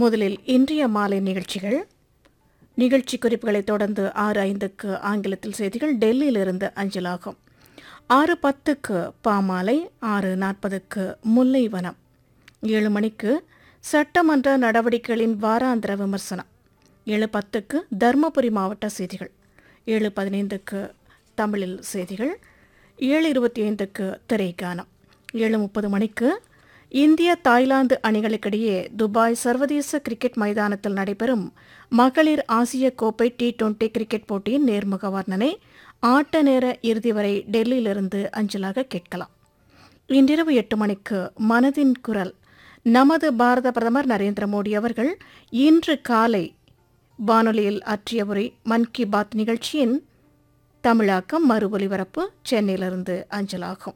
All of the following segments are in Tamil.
முதலில் இன்றைய மாலை நிகழ்ச்சிகள் நிகழ்ச்சி குறிப்புகளைத் தொடர்ந்து ஆறு ஐந்துக்கு ஆங்கிலத்தில் செய்திகள் டெல்லியிலிருந்து அஞ்சலாகும் ஆறு பத்துக்கு பாமாலை ஆறு நாற்பதுக்கு முல்லைவனம் ஏழு மணிக்கு சட்டமன்ற நடவடிக்கைகளின் வாராந்திர விமர்சனம் ஏழு பத்துக்கு தருமபுரி மாவட்ட செய்திகள் ஏழு பதினைந்துக்கு தமிழில் செய்திகள் ஏழு இருபத்தி ஐந்துக்கு திரைக்கானம் ஏழு முப்பது மணிக்கு இந்திய தாய்லாந்து அணிகளுக்கிடையே துபாய் சர்வதேச கிரிக்கெட் மைதானத்தில் நடைபெறும் மகளிர் ஆசிய கோப்பை டி டுவெண்டி கிரிக்கெட் போட்டியின் நேர்முக வர்ணனை ஆட்ட நேர இறுதி வரை டெல்லியிலிருந்து அஞ்சலாக கேட்கலாம் இன்றிரவு எட்டு மணிக்கு மனதின் குரல் நமது பாரத பிரதமர் நரேந்திர மோடி அவர்கள் இன்று காலை வானொலியில் ஆற்றிய உரை மன் கி பாத் நிகழ்ச்சியின் தமிழாக்கம் மறு ஒலிபரப்பு சென்னையிலிருந்து அஞ்சலாகும்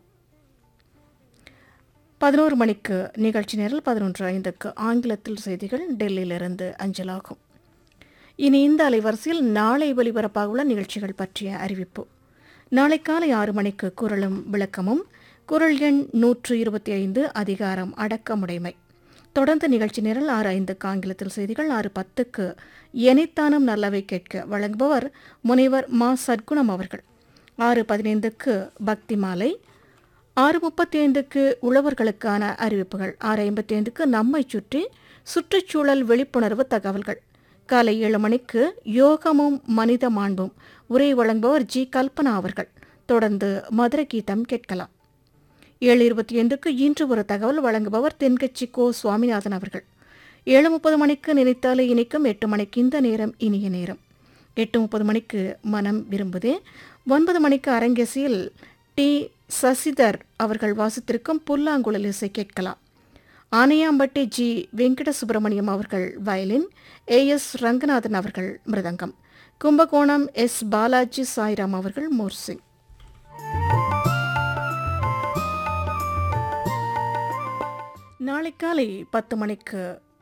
பதினோரு மணிக்கு நிகழ்ச்சி நேரில் பதினொன்று ஐந்துக்கு ஆங்கிலத்தில் செய்திகள் டெல்லியிலிருந்து அஞ்சலாகும் இனி இந்த அலைவரிசையில் நாளை ஒலிபரப்பாக உள்ள நிகழ்ச்சிகள் பற்றிய அறிவிப்பு நாளை காலை ஆறு மணிக்கு குரலும் விளக்கமும் குரல் எண் நூற்று இருபத்தி ஐந்து அதிகாரம் அடக்கமுடைமை தொடர்ந்து நிகழ்ச்சி நிரல் ஆறு ஐந்துக்கு ஆங்கிலத்தில் செய்திகள் ஆறு பத்துக்கு எனித்தானும் நல்லவை கேட்க வழங்குபவர் முனைவர் மா சத்குணம் அவர்கள் ஆறு பதினைந்துக்கு பக்தி மாலை ஆறு முப்பத்தி ஐந்துக்கு உழவர்களுக்கான அறிவிப்புகள் ஆறு ஐம்பத்தி ஐந்துக்கு நம்மை சுற்றி சுற்றுச்சூழல் விழிப்புணர்வு தகவல்கள் காலை ஏழு மணிக்கு யோகமும் மனித மாண்பும் உரை வழங்குபவர் ஜி கல்பனா அவர்கள் தொடர்ந்து மதுர கீதம் கேட்கலாம் ஏழு இருபத்தி ஐந்துக்கு இன்று ஒரு தகவல் வழங்குபவர் தென்கட்சி கோ சுவாமிநாதன் அவர்கள் ஏழு முப்பது மணிக்கு நினைத்தாலே இனிக்கும் எட்டு மணிக்கு இந்த நேரம் இனிய நேரம் எட்டு முப்பது மணிக்கு மனம் விரும்புதே ஒன்பது மணிக்கு அரங்கேசியில் டி சசிதர் அவர்கள் வாசித்திருக்கும் புல்லாங்குழல் இசை கேட்கலாம் ஆனையாம்பட்டி ஜி வெங்கட சுப்பிரமணியம் அவர்கள் வயலின் ஏ எஸ் ரங்கநாதன் அவர்கள் மிருதங்கம் கும்பகோணம் எஸ் பாலாஜி சாய்ராம் அவர்கள் மோர்சிங் நாளை காலை பத்து மணிக்கு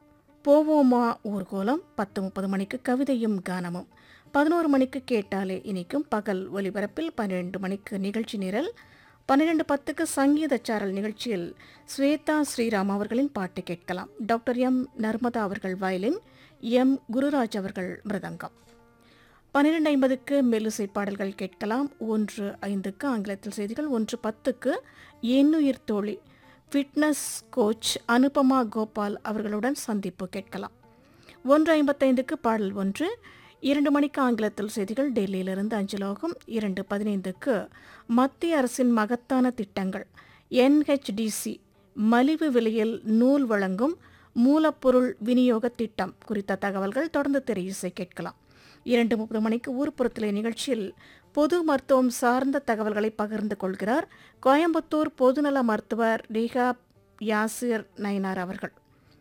போவோமா ஊர்கோலம் பத்து முப்பது மணிக்கு கவிதையும் கானமும் பதினோரு மணிக்கு கேட்டாலே இனிக்கும் பகல் ஒலிபரப்பில் பன்னிரண்டு மணிக்கு நிகழ்ச்சி நிரல் பன்னிரெண்டு பத்துக்கு சங்கீத சாரல் நிகழ்ச்சியில் ஸ்வேதா ஸ்ரீராம் அவர்களின் பாட்டு கேட்கலாம் டாக்டர் எம் நர்மதா அவர்கள் வயலின் எம் குருராஜ் அவர்கள் மிருதங்கம் பன்னிரெண்டு ஐம்பதுக்கு மெல்லிசை பாடல்கள் கேட்கலாம் ஒன்று ஐந்துக்கு ஆங்கிலத்தில் செய்திகள் ஒன்று பத்துக்கு எண்ணுயிர் தோழி ஃபிட்னஸ் கோச் அனுபமா கோபால் அவர்களுடன் சந்திப்பு கேட்கலாம் ஒன்று ஐம்பத்தைந்துக்கு பாடல் ஒன்று இரண்டு மணிக்கு ஆங்கிலத்தில் செய்திகள் டெல்லியிலிருந்து அஞ்சலாகும் இரண்டு பதினைந்துக்கு மத்திய அரசின் மகத்தான திட்டங்கள் என்ஹெச்டிசி மலிவு விலையில் நூல் வழங்கும் மூலப்பொருள் விநியோக திட்டம் குறித்த தகவல்கள் தொடர்ந்து திரையிசை கேட்கலாம் இரண்டு முப்பது மணிக்கு ஊர்ப்புறத்திலே நிகழ்ச்சியில் பொது மருத்துவம் சார்ந்த தகவல்களை பகிர்ந்து கொள்கிறார் கோயம்புத்தூர் பொதுநல மருத்துவர் ரீகா யாசிர் நயனார் அவர்கள்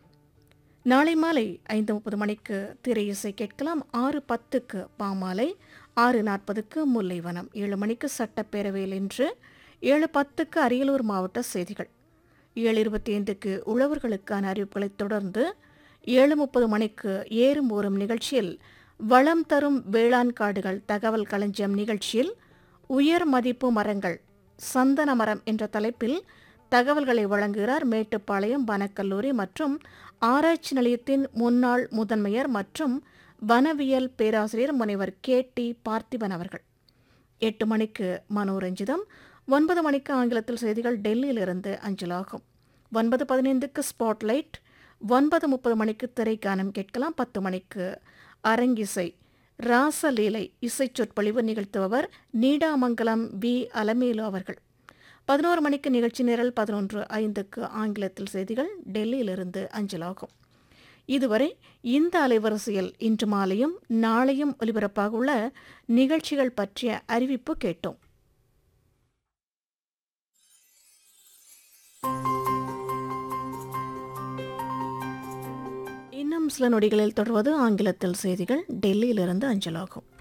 நாளை மாலை ஐந்து முப்பது மணிக்கு திரை இசை கேட்கலாம் ஆறு பத்துக்கு பாமாலை ஆறு நாற்பதுக்கு முல்லைவனம் ஏழு மணிக்கு சட்டப்பேரவையில் இன்று ஏழு பத்துக்கு அரியலூர் மாவட்ட செய்திகள் ஏழு இருபத்தி ஐந்துக்கு உழவர்களுக்கான அறிவிப்புகளைத் தொடர்ந்து ஏழு முப்பது மணிக்கு ஏறும் ஓரும் நிகழ்ச்சியில் வளம் தரும் வேளாண் காடுகள் தகவல் களஞ்சியம் நிகழ்ச்சியில் உயர் மதிப்பு மரங்கள் சந்தன மரம் என்ற தலைப்பில் தகவல்களை வழங்குகிறார் மேட்டுப்பாளையம் வனக்கல்லூரி மற்றும் ஆராய்ச்சி நிலையத்தின் முன்னாள் முதன்மையர் மற்றும் வனவியல் பேராசிரியர் முனைவர் கே டி பார்த்திபன் அவர்கள் எட்டு மணிக்கு மனோரஞ்சிதம் ஒன்பது மணிக்கு ஆங்கிலத்தில் செய்திகள் டெல்லியிலிருந்து அஞ்சலாகும் ஒன்பது பதினைந்துக்கு ஸ்பாட்லைட் ஒன்பது முப்பது மணிக்கு திரைக்கானம் கேட்கலாம் பத்து மணிக்கு அரங்கிசை ராசலீலை இசை சொற்பொழிவு நிகழ்த்துபவர் நீடாமங்கலம் பி அலமேலு அவர்கள் பதினோரு மணிக்கு நிகழ்ச்சி நிரல் பதினொன்று ஐந்துக்கு ஆங்கிலத்தில் செய்திகள் டெல்லியிலிருந்து அஞ்சலாகும் இதுவரை இந்த அலைவரிசையில் இன்று மாலையும் நாளையும் ஒலிபரப்பாக உள்ள நிகழ்ச்சிகள் பற்றிய அறிவிப்பு கேட்டோம் இன்னும் சில நொடிகளில் தொடர்வது ஆங்கிலத்தில் செய்திகள் டெல்லியிலிருந்து அஞ்சலாகும்